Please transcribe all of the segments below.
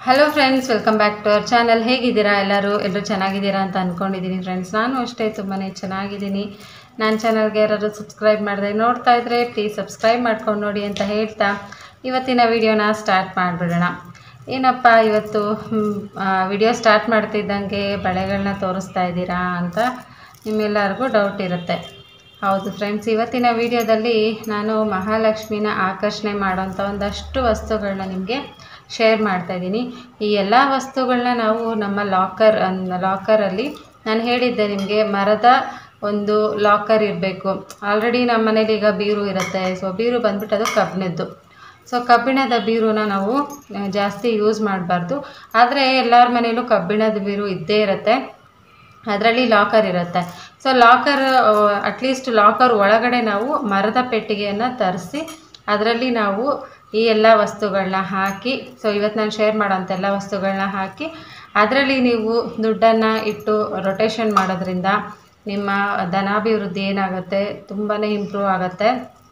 hello friends welcome back to our channel ಹೇಗಿದ್ದೀರಾ ಎಲ್ಲರೂ ಎಲ್ಲರೂ ಚೆನ್ನಾಗಿದ್ದೀರಾ ಅಂತ ಅಂದ್ಕೊಂಡಿದ್ದೀನಿ ಫ್ರೆಂಡ್ಸ್ ನಾನು ಅಷ್ಟೇ ತುಂಬಾ ಚೆನ್ನಾಗಿದ್ದೀನಿ ನನ್ನ ಚಾನಲ್ಗೆ ಯಾರಾದ್ರು ಸಬ್ಸ್ಕ್ರೈಬ್ ಮಾಡಿದೆ ನೋಡ್ತಾ ಇದ್ದರೆ ಪ್ಲೀಸ್ ಸಬ್ಸ್ಕ್ರೈಬ್ ಮಾಡ್ಕೊಂಡು ನೋಡಿ ಅಂತ ಹೇಳ್ತಾ ಇವತ್ತಿನ ವಿಡಿಯೋನ ಸ್ಟಾರ್ಟ್ ಮಾಡಿಬಿಡೋಣ ಏನಪ್ಪ ಇವತ್ತು ವಿಡಿಯೋ ಸ್ಟಾರ್ಟ್ ಮಾಡ್ತಿದ್ದಂಗೆ ಬಳೆಗಳನ್ನ ತೋರಿಸ್ತಾ ಇದ್ದೀರಾ ಅಂತ ನಿಮ್ಮೆಲ್ಲರಿಗೂ ಡೌಟ್ ಇರುತ್ತೆ ಹೌದು ಫ್ರೆಂಡ್ಸ್ ಇವತ್ತಿನ ವಿಡಿಯೋದಲ್ಲಿ ನಾನು ಮಹಾಲಕ್ಷ್ಮಿನ ಆಕರ್ಷಣೆ ಮಾಡೋಂಥ ಒಂದಷ್ಟು ವಸ್ತುಗಳನ್ನ ನಿಮಗೆ ಶೇರ್ ಮಾಡ್ತಾ ಇದ್ದೀನಿ ಈ ಎಲ್ಲ ವಸ್ತುಗಳನ್ನ ನಾವು ನಮ್ಮ ಲಾಕರ್ ಲಾಕರಲ್ಲಿ ನಾನು ಹೇಳಿದ್ದೆ ನಿಮಗೆ ಮರದ ಒಂದು ಲಾಕರ್ ಇರಬೇಕು ಆಲ್ರೆಡಿ ನಮ್ಮ ಮನೇಲಿ ಈಗ ಬೀರು ಇರುತ್ತೆ ಸೊ ಬೀರು ಬಂದ್ಬಿಟ್ಟು ಅದು ಕಬ್ಬಿಣದ್ದು ಸೊ ಕಬ್ಬಿಣದ ಬೀರುನ ನಾವು ಆ, ಜಾಸ್ತಿ ಯೂಸ್ ಮಾಡಬಾರ್ದು ಆದರೆ ಎಲ್ಲರ ಮನೇಲೂ ಕಬ್ಬಿಣದ ಬೀರು ಇದ್ದೇ ಇರುತ್ತೆ ಅದರಲ್ಲಿ ಲಾಕರ್ ಇರುತ್ತೆ ಸೊ ಲಾಕರ್ ಅಟ್ಲೀಸ್ಟ್ ಲಾಕರ್ ಒಳಗಡೆ ನಾವು ಮರದ ಪೆಟ್ಟಿಗೆಯನ್ನು ತರಿಸಿ ಅದರಲ್ಲಿ ನಾವು ಈ ಎಲ್ಲ ವಸ್ತುಗಳನ್ನ ಹಾಕಿ ಸೊ ಇವತ್ತು ನಾನು ಶೇರ್ ಮಾಡೋಂಥ ಎಲ್ಲ ವಸ್ತುಗಳನ್ನ ಹಾಕಿ ಅದರಲ್ಲಿ ನೀವು ದುಡ್ಡನ್ನು ಇಟ್ಟು ರೊಟೇಷನ್ ಮಾಡೋದ್ರಿಂದ ನಿಮ್ಮ ಧನಾಭಿವೃದ್ಧಿ ಏನಾಗುತ್ತೆ ತುಂಬಾ ಇಂಪ್ರೂವ್ ಆಗುತ್ತೆ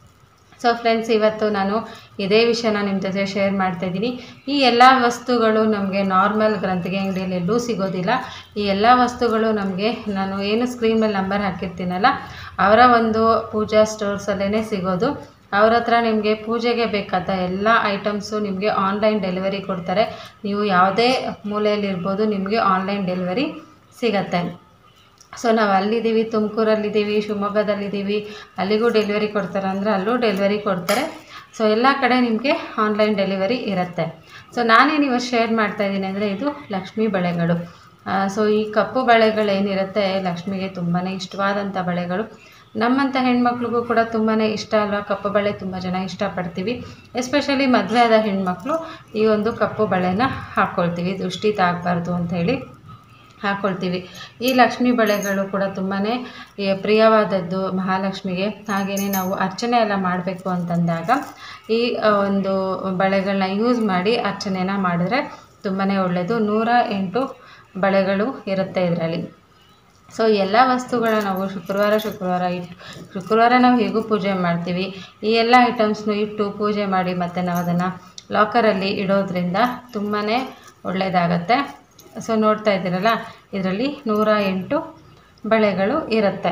ಸೊ ಫ್ರೆಂಡ್ಸ್ ಇವತ್ತು ನಾನು ಇದೇ ವಿಷಯನ ನಿಮ್ಮ ಜೊತೆ ಶೇರ್ ಮಾಡ್ತಾ ಇದ್ದೀನಿ ಈ ಎಲ್ಲ ವಸ್ತುಗಳು ನಮಗೆ ನಾರ್ಮಲ್ ಗ್ರಂಥಿಗೆ ಅಂಗಡಿಯಲ್ಲಿ ಎಲ್ಲೂ ಸಿಗೋದಿಲ್ಲ ಈ ಎಲ್ಲ ವಸ್ತುಗಳು ನಮಗೆ ನಾನು ಏನು ಸ್ಕ್ರೀನ್ ಮೇಲೆ ನಂಬರ್ ಹಾಕಿರ್ತೀನಲ್ಲ ಅವರ ಒಂದು ಪೂಜಾ ಸ್ಟೋರ್ಸಲ್ಲೇ ಸಿಗೋದು ಅವ್ರ ಹತ್ರ ನಿಮಗೆ ಪೂಜೆಗೆ ಬೇಕಾದ ಎಲ್ಲ ಐಟಮ್ಸು ನಿಮಗೆ ಆನ್ಲೈನ್ ಡೆಲಿವರಿ ಕೊಡ್ತಾರೆ ನೀವು ಯಾವುದೇ ಮೂಲೆಯಲ್ಲಿರ್ಬೋದು ನಿಮಗೆ ಆನ್ಲೈನ್ ಡೆಲಿವರಿ ಸಿಗತ್ತೆ ಸೊ ನಾವು ಅಲ್ಲಿದ್ದೀವಿ ತುಮಕೂರಲ್ಲಿದ್ದೀವಿ ಶಿವಮೊಗ್ಗದಲ್ಲಿದ್ದೀವಿ ಅಲ್ಲಿಗೂ ಡೆಲಿವರಿ ಕೊಡ್ತಾರೆ ಅಂದರೆ ಅಲ್ಲೂ ಡೆಲಿವರಿ ಕೊಡ್ತಾರೆ ಸೊ ಎಲ್ಲ ಕಡೆ ನಿಮಗೆ ಆನ್ಲೈನ್ ಡೆಲಿವರಿ ಇರುತ್ತೆ ಸೊ ನಾನೇನು ಇವತ್ತು ಶೇರ್ ಮಾಡ್ತಾ ಇದ್ದೀನಿ ಅಂದರೆ ಇದು ಲಕ್ಷ್ಮೀ ಬಳೆಗಳು ಸೊ ಈ ಕಪ್ಪು ಬಳೆಗಳೇನಿರುತ್ತೆ ಲಕ್ಷ್ಮಿಗೆ ತುಂಬಾ ಇಷ್ಟವಾದಂಥ ಬಳೆಗಳು ನಮ್ಮಂಥ ಹೆಣ್ಮಕ್ಳಿಗೂ ಕೂಡ ತುಂಬಾ ಇಷ್ಟ ಅಲ್ವಾ ಕಪ್ಪು ಬಳೆ ತುಂಬ ಜನ ಇಷ್ಟಪಡ್ತೀವಿ ಎಸ್ಪೆಷಲಿ ಮದುವೆ ಆದ ಹೆಣ್ಮಕ್ಳು ಈ ಒಂದು ಕಪ್ಪು ಬಳೆನ ಹಾಕ್ಕೊಳ್ತೀವಿ ದೃಷ್ಟಿ ತಾಗಬಾರ್ದು ಅಂಥೇಳಿ ಹಾಕ್ಕೊಳ್ತೀವಿ ಈ ಲಕ್ಷ್ಮೀ ಬಳೆಗಳು ಕೂಡ ತುಂಬಾ ಪ್ರಿಯವಾದದ್ದು ಮಹಾಲಕ್ಷ್ಮಿಗೆ ಹಾಗೆಯೇ ನಾವು ಅರ್ಚನೆ ಎಲ್ಲ ಮಾಡಬೇಕು ಅಂತಂದಾಗ ಈ ಆ, ಒಂದು ಬಳೆಗಳನ್ನ ಯೂಸ್ ಮಾಡಿ ಅರ್ಚನೆನ ಮಾಡಿದ್ರೆ ತುಂಬಾ ಒಳ್ಳೆಯದು ನೂರ ಎಂಟು ಬಳೆಗಳು ಇರುತ್ತೆ ಇದರಲ್ಲಿ ಸೊ ಎಲ್ಲ ವಸ್ತುಗಳನ್ನ ನಾವು ಶುಕ್ರವಾರ ಶುಕ್ರವಾರ ಇಟ್ಟು ಶುಕ್ರವಾರ ನಾವು ಹೇಗೂ ಪೂಜೆ ಮಾಡ್ತೀವಿ ಈ ಎಲ್ಲ ಐಟಮ್ಸ್ನು ಇಟ್ಟು ಪೂಜೆ ಮಾಡಿ ಮತ್ತು ನಾವು ಅದನ್ನು ಲಾಕರಲ್ಲಿ ಇಡೋದ್ರಿಂದ ತುಂಬಾ ಒಳ್ಳೆಯದಾಗತ್ತೆ ಸೊ ನೋಡ್ತಾ ಇದ್ದೀರಲ್ಲ ಇದರಲ್ಲಿ ನೂರ ಎಂಟು ಬಳೆಗಳು ಇರುತ್ತೆ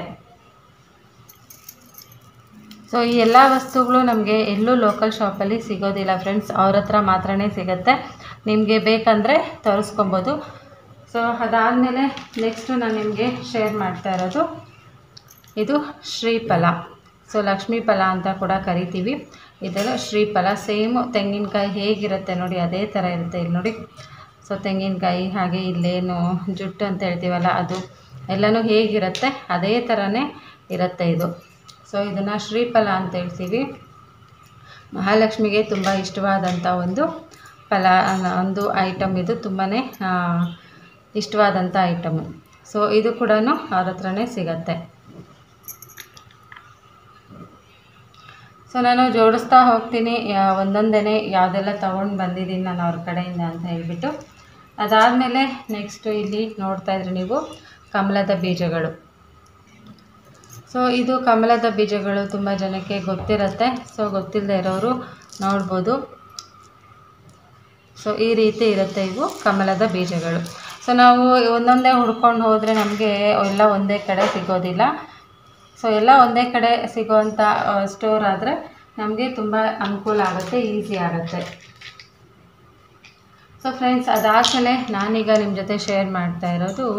ಸೊ ಈ ಎಲ್ಲ ವಸ್ತುಗಳು ನಮಗೆ ಎಲ್ಲೂ ಲೋಕಲ್ ಶಾಪಲ್ಲಿ ಸಿಗೋದಿಲ್ಲ ಫ್ರೆಂಡ್ಸ್ ಅವ್ರ ಹತ್ರ ಮಾತ್ರನೇ ಸಿಗುತ್ತೆ ನಿಮಗೆ ಬೇಕಂದರೆ ತರಿಸ್ಕೊಬೋದು ಸೊ ಅದಾದಮೇಲೆ ನೆಕ್ಸ್ಟು ನಾನು ನಿಮಗೆ ಶೇರ್ ಮಾಡ್ತಾ ಇರೋದು ಇದು ಶ್ರೀಫಲ ಸೊ ಲಕ್ಷ್ಮೀ ಫಲ ಅಂತ ಕೂಡ ಕರಿತೀವಿ ಇದೆಲ್ಲ ಶ್ರೀಫಲ ಸೇಮು ತೆಂಗಿನಕಾಯಿ ಹೇಗಿರುತ್ತೆ ನೋಡಿ ಅದೇ ಥರ ಇರುತ್ತೆ ಇಲ್ಲಿ ನೋಡಿ ಸೊ ತೆಂಗಿನಕಾಯಿ ಹಾಗೆ ಇಲ್ಲೇನು ಜುಟ್ಟು ಅಂತ ಹೇಳ್ತೀವಲ್ಲ ಅದು ಎಲ್ಲನೂ ಹೇಗಿರುತ್ತೆ ಅದೇ ಥರನೇ ಇರುತ್ತೆ ಇದು ಸೊ ಇದನ್ನು ಶ್ರೀಫಲ ಅಂತ ಹೇಳ್ತೀವಿ ಮಹಾಲಕ್ಷ್ಮಿಗೆ ತುಂಬ ಇಷ್ಟವಾದಂಥ ಒಂದು ಫಲ ಅನ್ನ- ಒಂದು ಐಟಮ್ ಇದು ತುಂಬಾ ಇಷ್ಟವಾದಂಥ ಐಟಮು ಸೊ ಇದು ಕೂಡ ಅವ್ರ ಹತ್ರನೇ ಸಿಗತ್ತೆ ಸೊ ನಾನು ಜೋಡಿಸ್ತಾ ಹೋಗ್ತೀನಿ ಯಾ- ಒಂದೊಂದೇ ಯಾವುದೆಲ್ಲ ತೊಗೊಂಡು ಬಂದಿದ್ದೀನಿ ನಾನು ಅವ್ರ ಕಡೆಯಿಂದ ಅಂತ ಹೇಳ್ಬಿಟ್ಟು ಅದಾದಮೇಲೆ ನೆಕ್ಸ್ಟು ಇಲ್ಲಿ ನೋಡ್ತಾ ಇದ್ರಿ ನೀವು ಕಮಲದ ಬೀಜಗಳು ಸೊ ಇದು ಕಮಲದ ಬೀಜಗಳು ತುಂಬ ಜನಕ್ಕೆ ಗೊತ್ತಿರುತ್ತೆ ಸೊ ಗೊತ್ತಿಲ್ಲದೆ ಇರೋರು ನೋಡ್ಬೋದು ಸೊ ಈ ರೀತಿ ಇರುತ್ತೆ ಇವು ಕಮಲದ ಬೀಜಗಳು ಸೊ ನಾವು ಒಂದೊಂದೇ ಹುಡ್ಕೊಂಡು ಹೋದರೆ ನಮಗೆ ಎಲ್ಲ ಒಂದೇ ಕಡೆ ಸಿಗೋದಿಲ್ಲ ಸೊ ಎಲ್ಲ ಒಂದೇ ಕಡೆ ಸಿಗೋವಂಥ ಸ್ಟೋರ್ ಆದರೆ ನಮಗೆ ತುಂಬ ಅನುಕೂಲ ಆಗುತ್ತೆ ಈಸಿ ಆಗುತ್ತೆ ಸೊ ಫ್ರೆಂಡ್ಸ್ ಅದಾದಮೇಲೆ ನಾನೀಗ ನಿಮ್ಮ ಜೊತೆ ಶೇರ್ ಮಾಡ್ತಾ ಇರೋದು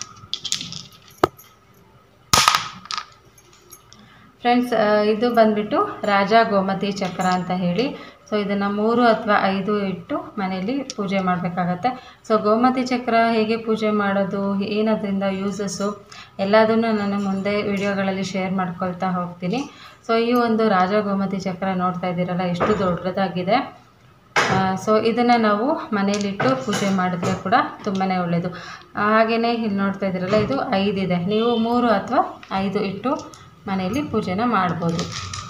ಫ್ರೆಂಡ್ಸ್ ಇದು ಬಂದ್ಬಿಟ್ಟು ರಾಜ ಗೋಮತಿ ಚಕ್ರ ಅಂತ ಹೇಳಿ ಸೊ ಇದನ್ನು ಮೂರು ಅಥವಾ ಐದು ಇಟ್ಟು ಮನೆಯಲ್ಲಿ ಪೂಜೆ ಮಾಡಬೇಕಾಗತ್ತೆ ಸೊ ಗೋಮತಿ ಚಕ್ರ ಹೇಗೆ ಪೂಜೆ ಮಾಡೋದು ಏನದರಿಂದ ಯೂಸಸ್ಸು ಎಲ್ಲದನ್ನು ನಾನು ಮುಂದೆ ವಿಡಿಯೋಗಳಲ್ಲಿ ಶೇರ್ ಮಾಡ್ಕೊಳ್ತಾ ಹೋಗ್ತೀನಿ ಸೊ ಈ ಒಂದು ರಾಜ ಗೋಮತಿ ಚಕ್ರ ನೋಡ್ತಾ ಇದ್ದೀರಲ್ಲ ಎಷ್ಟು ದೊಡ್ಡದಾಗಿದೆ ಸೊ ಇದನ್ನು ನಾವು ಮನೆಯಲ್ಲಿಟ್ಟು ಪೂಜೆ ಮಾಡಿದ್ರೆ ಕೂಡ ತುಂಬಾ ಒಳ್ಳೆಯದು ಹಾಗೆಯೇ ಇಲ್ಲಿ ನೋಡ್ತಾ ಇದ್ದೀರಲ್ಲ ಇದು ಐದಿದೆ ನೀವು ಮೂರು ಅಥವಾ ಐದು ಇಟ್ಟು ಮನೆಯಲ್ಲಿ ಪೂಜೆನ ಮಾಡ್ಬೋದು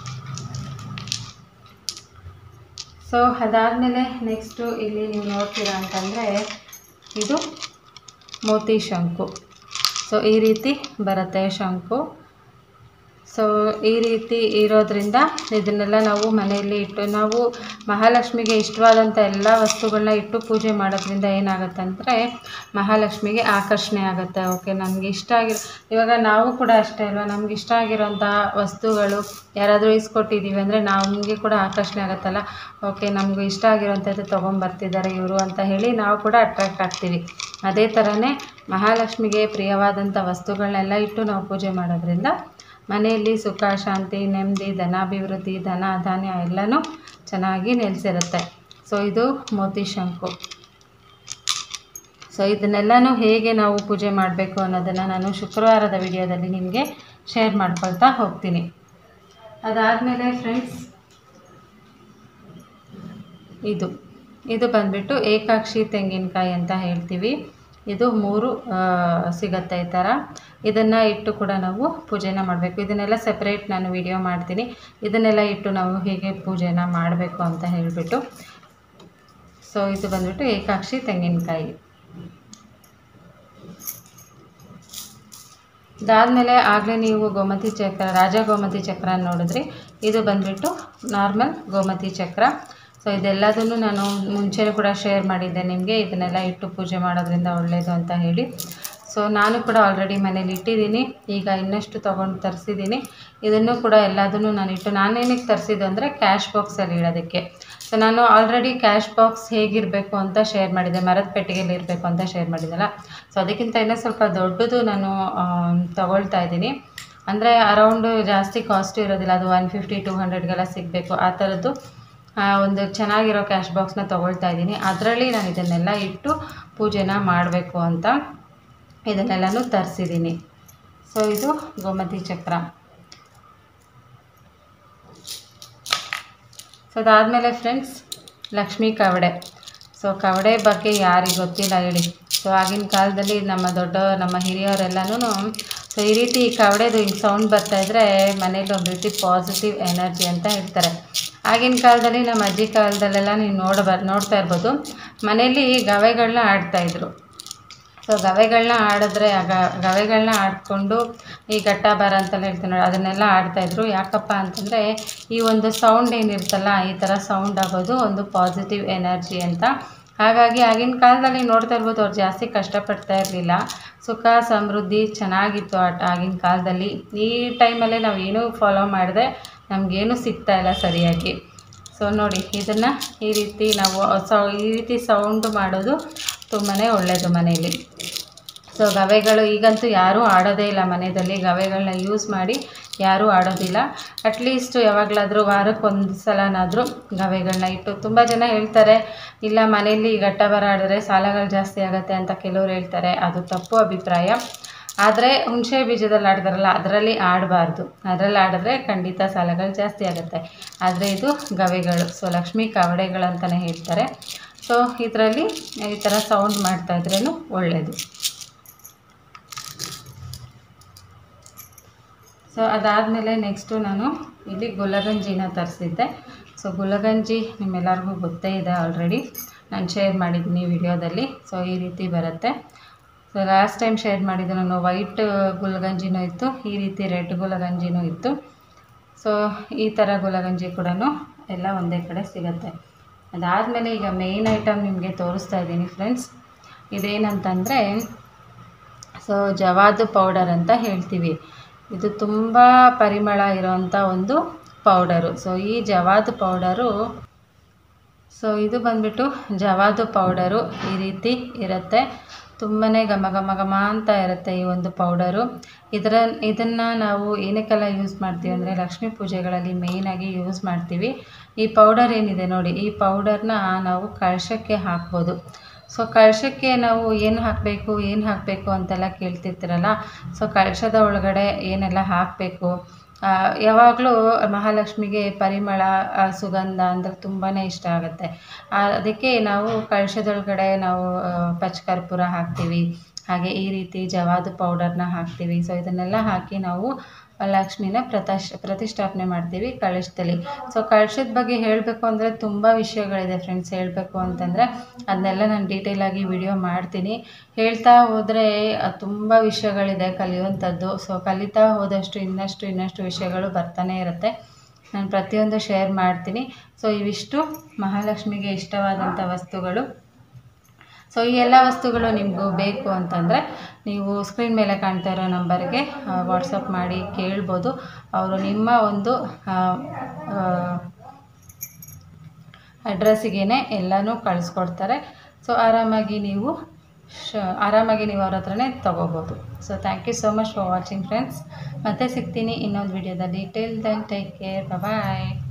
ಸೊ ಅದಾದಮೇಲೆ ನೆಕ್ಸ್ಟು ಇಲ್ಲಿ ನೀವು ನೋಡ್ತೀರಾ ಅಂತಂದರೆ ಇದು ಮೋತಿ ಶಂಕು ಸೊ ಈ ರೀತಿ ಬರುತ್ತೆ ಶಂಕು ಸೊ ಸೊ ಈ ರೀತಿ ಇರೋದ್ರಿಂದ ಇದನ್ನೆಲ್ಲ ನಾವು ಮನೆಯಲ್ಲಿ ಇಟ್ಟು ನಾವು ಮಹಾಲಕ್ಷ್ಮಿಗೆ ಇಷ್ಟವಾದಂಥ ಎಲ್ಲ ವಸ್ತುಗಳನ್ನ ಇಟ್ಟು ಪೂಜೆ ಮಾಡೋದ್ರಿಂದ ಏನಾಗುತ್ತೆ ಅಂದರೆ ಮಹಾಲಕ್ಷ್ಮಿಗೆ ಆಕರ್ಷಣೆ ಆಗುತ್ತೆ ಓಕೆ ನಮಗೆ ಇಷ್ಟ ಆಗಿರೋ ಇವಾಗ ನಾವು ಕೂಡ ಅಷ್ಟೇ ಅಲ್ವಾ ನಮ್ಗೆ ಇಷ್ಟ ಆಗಿರೋಂಥ ವಸ್ತುಗಳು ಯಾರಾದರೂ ಇಸ್ಕೊಟ್ಟಿದ್ದೀವಿ ಅಂದರೆ ನಮಗೆ ಕೂಡ ಆಕರ್ಷಣೆ ಆಗುತ್ತಲ್ಲ ಓಕೆ ನಮಗೂ ಇಷ್ಟ ಆಗಿರೋಂಥದ್ದು ತೊಗೊಂಬರ್ತಿದ್ದಾರೆ ಇವರು ಅಂತ ಹೇಳಿ ನಾವು ಕೂಡ ಅಟ್ರಾಕ್ಟ್ ಆಗ್ತೀವಿ ಅದೇ ಥರನೇ ಮಹಾಲಕ್ಷ್ಮಿಗೆ ಪ್ರಿಯವಾದಂಥ ವಸ್ತುಗಳನ್ನೆಲ್ಲ ಇಟ್ಟು ನಾವು ಪೂಜೆ ಮಾಡೋದ್ರಿಂದ ಮನೆಯಲ್ಲಿ ಸುಖ ಶಾಂತಿ ನೆಮ್ಮದಿ ಧನಾಭಿವೃದ್ಧಿ ಧನ ಧಾನ್ಯ ಎಲ್ಲನೂ ಚೆನ್ನಾಗಿ ನೆಲೆಸಿರುತ್ತೆ ಸೊ ಇದು ಮೋತಿ ಶಂಕು ಸೊ ಇದನ್ನೆಲ್ಲನೂ ಹೇಗೆ ನಾವು ಪೂಜೆ ಮಾಡಬೇಕು ಅನ್ನೋದನ್ನು ನಾನು ಶುಕ್ರವಾರದ ವಿಡಿಯೋದಲ್ಲಿ ನಿಮಗೆ ಶೇರ್ ಮಾಡ್ಕೊಳ್ತಾ ಹೋಗ್ತೀನಿ ಅದಾದಮೇಲೆ ಫ್ರೆಂಡ್ಸ್ ಇದು ಇದು ಬಂದ್ಬಿಟ್ಟು ಏಕಾಕ್ಷಿ ತೆಂಗಿನಕಾಯಿ ಅಂತ ಹೇಳ್ತೀವಿ ಇದು ಮೂರು ಆ, ಸಿಗತ್ತೆ ಈ ಥರ ಇದನ್ನು ಇಟ್ಟು ಕೂಡ ನಾವು ಪೂಜೆನ ಮಾಡಬೇಕು ಇದನ್ನೆಲ್ಲ ಸೆಪ್ರೇಟ್ ನಾನು ವಿಡಿಯೋ ಮಾಡ್ತೀನಿ ಇದನ್ನೆಲ್ಲ ಇಟ್ಟು ನಾವು ಹೇಗೆ ಪೂಜೆನ ಮಾಡಬೇಕು ಅಂತ ಹೇಳಿಬಿಟ್ಟು ಸೊ ಇದು ಬಂದ್ಬಿಟ್ಟು ಏಕಾಕ್ಷಿ ತೆಂಗಿನಕಾಯಿ ಇದಾದಮೇಲೆ ಆಗಲೇ ನೀವು ಗೋಮತಿ ಚಕ್ರ ರಾಜ ಗೋಮತಿ ಚಕ್ರ ನೋಡಿದ್ರಿ ಇದು ಬಂದ್ಬಿಟ್ಟು ನಾರ್ಮಲ್ ಗೋಮತಿ ಚಕ್ರ ಸೊ ಇದೆಲ್ಲದನ್ನು ನಾನು ಮುಂಚೆನೂ ಕೂಡ ಶೇರ್ ಮಾಡಿದ್ದೆ ನಿಮಗೆ ಇದನ್ನೆಲ್ಲ ಇಟ್ಟು ಪೂಜೆ ಮಾಡೋದ್ರಿಂದ ಒಳ್ಳೆಯದು ಅಂತ ಹೇಳಿ ಸೊ ನಾನು ಕೂಡ ಆಲ್ರೆಡಿ ಮನೇಲಿ ಇಟ್ಟಿದ್ದೀನಿ ಈಗ ಇನ್ನಷ್ಟು ತೊಗೊಂಡು ತರಿಸಿದ್ದೀನಿ ಇದನ್ನು ಕೂಡ ಎಲ್ಲದನ್ನು ನಾನು ಇಟ್ಟು ನಾನೇನಕ್ಕೆ ತರಿಸಿದ್ದು ಅಂದರೆ ಕ್ಯಾಶ್ ಬಾಕ್ಸಲ್ಲಿ ಇಡೋದಕ್ಕೆ ಸೊ ನಾನು ಆಲ್ರೆಡಿ ಕ್ಯಾಶ್ ಬಾಕ್ಸ್ ಹೇಗಿರಬೇಕು ಅಂತ ಶೇರ್ ಮಾಡಿದ್ದೆ ಮರದ ಪೆಟ್ಟಿಗೆಯಲ್ಲಿ ಇರಬೇಕು ಅಂತ ಶೇರ್ ಮಾಡಿದ್ದಲ್ಲ ಸೊ ಅದಕ್ಕಿಂತ ಇನ್ನೂ ಸ್ವಲ್ಪ ದೊಡ್ಡದು ನಾನು ಆಮ್, ತಗೊಳ್ತಾ ಇದ್ದೀನಿ ಅಂದರೆ ಅರೌಂಡು ಜಾಸ್ತಿ ಕಾಸ್ಟ್ ಇರೋದಿಲ್ಲ ಅದು ಒನ್ ಫಿಫ್ಟಿ ಟು ಹಂಡ್ರೆಡ್ಗೆಲ್ಲ ಸಿಗಬೇಕು ಆ ಥರದ್ದು ಆ, ಒಂದು ಚೆನ್ನಾಗಿರೋ ಕ್ಯಾಶ್ ಬಾಕ್ಸ್ನ ತೊಗೊಳ್ತಾ ಇದ್ದೀನಿ ಅದರಲ್ಲಿ ನಾನು ಇದನ್ನೆಲ್ಲ ಇಟ್ಟು ಪೂಜೆನ ಮಾಡಬೇಕು ಅಂತ ಇದನ್ನೆಲ್ಲನೂ ತರಿಸಿದ್ದೀನಿ ಸೊ ಇದು ಗೋಮತಿ ಚಕ್ರ ಸೊ ಅದಾದಮೇಲೆ ಫ್ರೆಂಡ್ಸ್ ಲಕ್ಷ್ಮೀ ಕವಡೆ ಸೊ ಕವಡೆ ಬಗ್ಗೆ ಯಾರಿಗೆ ಗೊತ್ತಿಲ್ಲ ಹೇಳಿ ಸೊ ಆಗಿನ ಕಾಲದಲ್ಲಿ ನಮ್ಮ ದೊಡ್ಡ ನಮ್ಮ ಹಿರಿಯವರೆಲ್ಲನೂ ಸೊ ಈ ರೀತಿ ಕವಡೆದು ಹಿಂಗೆ ಸೌಂಡ್ ಬರ್ತಾಯಿದ್ರೆ ಮನೇಲಿ ಒಂದು ರೀತಿ ಪಾಸಿಟಿವ್ ಎನರ್ಜಿ ಅಂತ ಹೇಳ್ತಾರೆ ಆಗಿನ ಕಾಲದಲ್ಲಿ ನಮ್ಮ ಅಜ್ಜಿ ಕಾಲದಲ್ಲೆಲ್ಲ ನೀವು ನೋಡ ನೋಡ್ತಾ ಇರ್ಬೋದು ಮನೇಲಿ ಗವೆಗಳನ್ನ ಆಡ್ತಾಯಿದ್ರು ಸೊ ಗವೆಗಳನ್ನ ಆಡಿದ್ರೆ ಆಗ ಗವೆಗಳನ್ನ ಆಡಿಕೊಂಡು ಈ ಘಟ್ಟ ಬರ ಅಂತೆಲ್ಲ ಹೇಳ್ತೀವಿ ನೋಡಿ ಅದನ್ನೆಲ್ಲ ಆಡ್ತಾಯಿದ್ರು ಯಾಕಪ್ಪ ಅಂತಂದರೆ ಈ ಒಂದು ಸೌಂಡ್ ಏನಿರುತ್ತಲ್ಲ ಈ ಥರ ಸೌಂಡ್ ಆಗೋದು ಒಂದು ಪಾಸಿಟಿವ್ ಎನರ್ಜಿ ಅಂತ ಹಾಗಾಗಿ ಆಗಿನ ಕಾಲದಲ್ಲಿ ನೋಡ್ತಾ ಇರ್ಬೋದು ಅವ್ರು ಜಾಸ್ತಿ ಕಷ್ಟಪಡ್ತಾ ಇರಲಿಲ್ಲ ಸುಖ ಸಮೃದ್ಧಿ ಚೆನ್ನಾಗಿತ್ತು ಆ ಆಗಿನ ಕಾಲದಲ್ಲಿ ಈ ಟೈಮಲ್ಲಿ ನಾವು ಏನೂ ಫಾಲೋ ಮಾಡಿದೆ ನಮಗೇನು ಸಿಗ್ತಾ ಇಲ್ಲ ಸರಿಯಾಗಿ ಸೊ ನೋಡಿ ಇದನ್ನು ಈ ರೀತಿ ನಾವು ಸೌ ಈ ರೀತಿ ಸೌಂಡು ಮಾಡೋದು ತುಂಬಾ ಒಳ್ಳೆಯದು ಮನೆಯಲ್ಲಿ ಸೊ ಗವೆಗಳು ಈಗಂತೂ ಯಾರೂ ಆಡೋದೇ ಇಲ್ಲ ಮನೆಯಲ್ಲಿ ಗವೆಗಳನ್ನ ಯೂಸ್ ಮಾಡಿ ಯಾರೂ ಆಡೋದಿಲ್ಲ ಅಟ್ಲೀಸ್ಟ್ ಯಾವಾಗಲಾದರೂ ವಾರಕ್ಕೆ ಒಂದು ಸಲನಾದರೂ ಗವೆಗಳನ್ನ ಇಟ್ಟು ತುಂಬ ಜನ ಹೇಳ್ತಾರೆ ಇಲ್ಲ ಮನೆಯಲ್ಲಿ ಘಟ್ಟ ಬರ ಆಡಿದ್ರೆ ಸಾಲಗಳು ಜಾಸ್ತಿ ಆಗುತ್ತೆ ಅಂತ ಕೆಲವ್ರು ಹೇಳ್ತಾರೆ ಅದು ತಪ್ಪು ಅಭಿಪ್ರಾಯ ಆದರೆ ಹುಣಸೆ ಬೀಜದಲ್ಲಿ ಆಡ್ತಾರಲ್ಲ ಅದರಲ್ಲಿ ಆಡಬಾರ್ದು ಅದರಲ್ಲಿ ಆಡಿದ್ರೆ ಖಂಡಿತ ಸಾಲಗಳು ಜಾಸ್ತಿ ಆಗುತ್ತೆ ಆದರೆ ಇದು ಗವೆಗಳು ಸೊ ಲಕ್ಷ್ಮೀ ಕವಡೆಗಳು ಅಂತಲೇ ಹೇಳ್ತಾರೆ ಸೊ ಇದರಲ್ಲಿ ಈ ಥರ ಸೌಂಡ್ ಮಾಡ್ತಾ ಇದ್ರೇನು ಒಳ್ಳೆಯದು ಸೊ ಅದಾದಮೇಲೆ ನೆಕ್ಸ್ಟು ನಾನು ಇಲ್ಲಿ ಗುಲಗಂಜಿನ ತರಿಸಿದ್ದೆ ಸೊ ಗುಲಗಂಜಿ ನಿಮ್ಮೆಲ್ಲರಿಗೂ ಗೊತ್ತೇ ಇದೆ ಆಲ್ರೆಡಿ ನಾನು ಶೇರ್ ಮಾಡಿದ್ದೀನಿ ವಿಡಿಯೋದಲ್ಲಿ ಸೊ ಈ ರೀತಿ ಬರುತ್ತೆ ಸೊ ಲಾಸ್ಟ್ ಟೈಮ್ ಶೇರ್ ಮಾಡಿದ್ದು ನಾನು ವೈಟ್ ಗುಲಗಂಜಿನೂ ಇತ್ತು ಈ ರೀತಿ ರೆಡ್ ಗುಲಗಂಜಿನೂ ಇತ್ತು ಸೊ ಈ ಥರ ಗುಲಗಂಜಿ ಕೂಡ ಎಲ್ಲ ಒಂದೇ ಕಡೆ ಸಿಗುತ್ತೆ ಅದಾದಮೇಲೆ ಈಗ ಮೇಯ್ನ್ ಐಟಮ್ ನಿಮಗೆ ತೋರಿಸ್ತಾ ಇದ್ದೀನಿ ಫ್ರೆಂಡ್ಸ್ ಇದೇನಂತಂದರೆ ಸೊ ಜವಾದು ಪೌಡರ್ ಅಂತ ಹೇಳ್ತೀವಿ ಇದು ತುಂಬ ಪರಿಮಳ ಇರೋವಂಥ ಒಂದು ಪೌಡರು ಸೊ ಈ ಜವಾದು ಪೌಡರು ಸೊ ಇದು ಬಂದ್ಬಿಟ್ಟು ಜವಾದು ಪೌಡರು ಈ ರೀತಿ ಇರುತ್ತೆ ತುಂಬಾ ಘಮ ಘಮ ಘಮ ಅಂತ ಇರುತ್ತೆ ಈ ಒಂದು ಪೌಡರು ಇದರ ಇದನ್ನು ನಾವು ಏನಕ್ಕೆಲ್ಲ ಯೂಸ್ ಮಾಡ್ತೀವಿ ಅಂದರೆ ಲಕ್ಷ್ಮೀ ಪೂಜೆಗಳಲ್ಲಿ ಮೇಯ್ನಾಗಿ ಯೂಸ್ ಮಾಡ್ತೀವಿ ಈ ಪೌಡರ್ ಏನಿದೆ ನೋಡಿ ಈ ಪೌಡರ್ನ ನಾವು ಕಳಶಕ್ಕೆ ಹಾಕ್ಬೋದು ಸೊ ಕಳಶಕ್ಕೆ ನಾವು ಏನು ಹಾಕಬೇಕು ಏನು ಹಾಕಬೇಕು ಅಂತೆಲ್ಲ ಕೇಳ್ತಿರ್ತೀರಲ್ಲ ಸೊ ಕಳಶದ ಒಳಗಡೆ ಏನೆಲ್ಲ ಹಾಕಬೇಕು ಯಾವಾಗಲೂ ಮಹಾಲಕ್ಷ್ಮಿಗೆ ಪರಿಮಳ ಆ, ಸುಗಂಧ ಅಂದರೆ ತುಂಬಾ ಇಷ್ಟ ಆಗುತ್ತೆ ಆ, ಅದಕ್ಕೆ ನಾವು ಕಳಶದೊಳಗಡೆ ನಾವು ಆ, ಪಚ್ಚಕರ್ಪೂರ ಹಾಕ್ತೀವಿ ಹಾಗೆ ಈ ರೀತಿ ಜವಾದು ಪೌಡರ್ನ ಹಾಕ್ತೀವಿ ಸೊ ಇದನ್ನೆಲ್ಲ ಹಾಕಿ ನಾವು ಲಕ್ಷ್ಮಿನ ಪ್ರತಾಶ್ ಪ್ರತಿಷ್ಠಾಪನೆ ಮಾಡ್ತೀವಿ ಕಳಶದಲ್ಲಿ ಸೊ ಕಳಶದ ಬಗ್ಗೆ ಹೇಳಬೇಕು ಅಂದರೆ ತುಂಬ ವಿಷಯಗಳಿದೆ ಫ್ರೆಂಡ್ಸ್ ಹೇಳಬೇಕು ಅಂತಂದರೆ ಅದನ್ನೆಲ್ಲ ನಾನು ಡೀಟೇಲಾಗಿ ವಿಡಿಯೋ ಮಾಡ್ತೀನಿ ಹೇಳ್ತಾ ಹೋದರೆ ತುಂಬ ವಿಷಯಗಳಿದೆ ಕಲಿಯುವಂಥದ್ದು ಸೊ ಕಲಿತಾ ಹೋದಷ್ಟು ಇನ್ನಷ್ಟು ಇನ್ನಷ್ಟು ವಿಷಯಗಳು ಬರ್ತಾನೆ ಇರುತ್ತೆ ನಾನು ಪ್ರತಿಯೊಂದು ಶೇರ್ ಮಾಡ್ತೀನಿ ಸೊ ಇವಿಷ್ಟು ಮಹಾಲಕ್ಷ್ಮಿಗೆ ಇಷ್ಟವಾದಂಥ ವಸ್ತುಗಳು ಸೊ ಈ ಎಲ್ಲ ವಸ್ತುಗಳು ನಿಮಗೂ ಬೇಕು ಅಂತಂದರೆ ನೀವು ಸ್ಕ್ರೀನ್ ಮೇಲೆ ಕಾಣ್ತಾ ಇರೋ ನಂಬರ್ಗೆ ವಾಟ್ಸಪ್ ಮಾಡಿ ಕೇಳ್ಬೋದು ಅವರು ನಿಮ್ಮ ಒಂದು ಅಡ್ರೆಸ್ಸಿಗೆ ಎಲ್ಲನೂ ಕಳಿಸ್ಕೊಡ್ತಾರೆ ಸೊ ಆರಾಮಾಗಿ ನೀವು ಶ ಆರಾಮಾಗಿ ನೀವು ಅವ್ರ ಹತ್ರನೇ ತೊಗೋಬೋದು so thank you so much for watching friends ಮತ್ತೆ ಸಿಗ್ತೀನಿ ಇನ್ನೊಂದು ವಿಡಿಯೋದಲ್ಲಿ ಟಿಲ್ ದೆನ್ ಟೇಕ್ ಕೇರ್ ಬಾಯ್